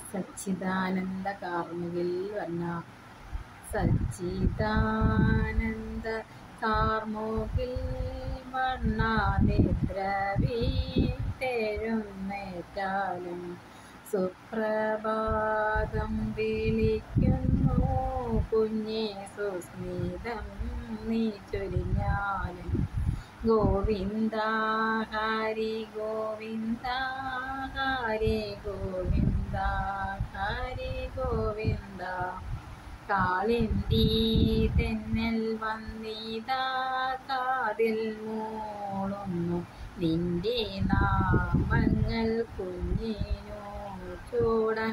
സച്ചിദാനന്ദ കാർമുകിൽ വന്ന സച്ചിദാനന്ദ കാർമുകിൽ വണ്ണ നിദ്ര വീട്ടെഴുന്നേറ്റാലും സുപ്രഭാതം വിളിക്കുന്നു കുഞ്ഞെ സുസ്മിതം നീ ചൊരിഞ്ഞാലും ഗോവിന്ദ ഹരി ഗോവിന്ദ ഹരി ഗോവിന്ദ ഹരി ഗോവിന്ദ കാളിന്തി തെന്നൽ വന്നിതാ കാതിൽ മൂളുന്നു നിന്റെ നാമങ്ങൾ കുഞ്ഞിനു ചൂടാൻ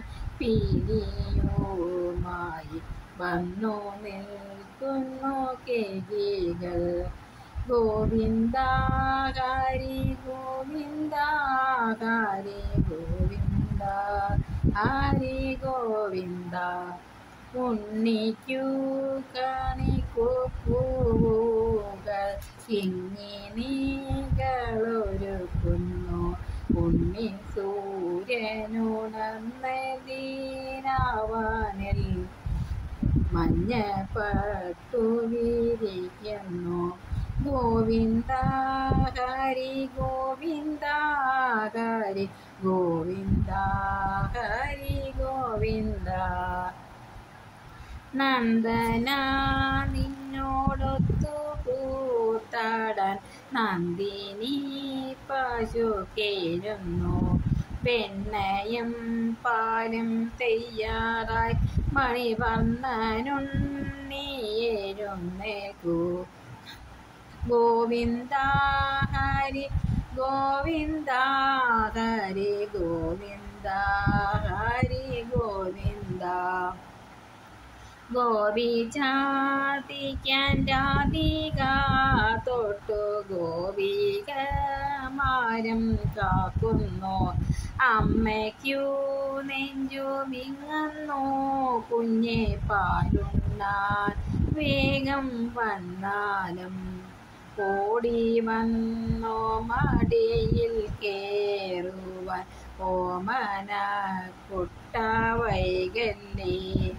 പീലിയുമായി വന്നു നിൽക്കുന്നു കേജികൾ ഗോവിന്ദ ഹരി ഗോവിന്ദ ഹരി ഗോവിന്ദ ഹരി ഗോവിന്ദ ഉണ്ണിക്കു കണിക്കൂപ്പൂകൾ ഇങ്ങിനികളൊരുക്കുന്നു ഉണ്ണി സൂര്യനുണർന്നീനാവാനിൽ മഞ്ഞപ്പട്ടു വിരിക്കുന്നു ഗോവിന്ദ ഹരി ഗോവിന്ദ ഹരി ഗോവിന്ദ ഹരി ഗോവിന്ദ നന്ദന നിന്നോടൊത്തു കൂത്താടാൻ നന്ദിനി പശു കേഴുന്നു വെണ്ണയും പാലും തയ്യാറായി മണിവർണ്ണനുണ്ണിയേഴുന്നേക്കൂ ഗോവിന്ദ ഹരി ഗോവിന്ദ ഹരി ഗോവിന്ദ ഹരി ഗോവിന്ദ ഗോപി ചാത്തിക്കാൻ രാധിക തൊട്ടു ഗോപികമാരും കാക്കുന്നു അമ്മയ്ക്കു നെഞ്ചു വിങ്ങുന്നു കുഞ്ഞെ പാലുണ്ണാൻ വേഗം വന്നാലും ഓടി വന്നോ മടിയിൽ കേറുവാൻ ഓമന കുട്ട വൈകല്ലേ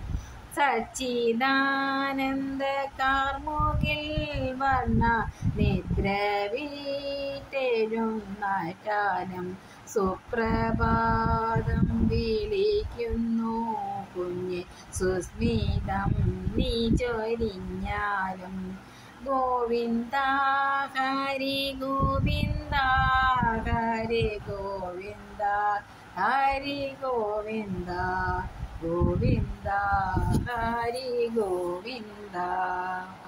സച്ചിദാനന്ദ കാർമുകിൽ വന്ന നിദ്ര വീട്ടെഴും നാറ്റാനം സുപ്രഭാതം വിളിക്കുന്നു കുഞ്ഞ് സുസ്മിതം നീ ചൊരിഞ്ഞാലും ഗോവിന്ദ ഹരി ഗോവിന്ദ ഹരി ഗോവിന്ദ ഹരി ഗോവിന്ദ ഗോവിന്ദ ഹരി ഗോവിന്ദ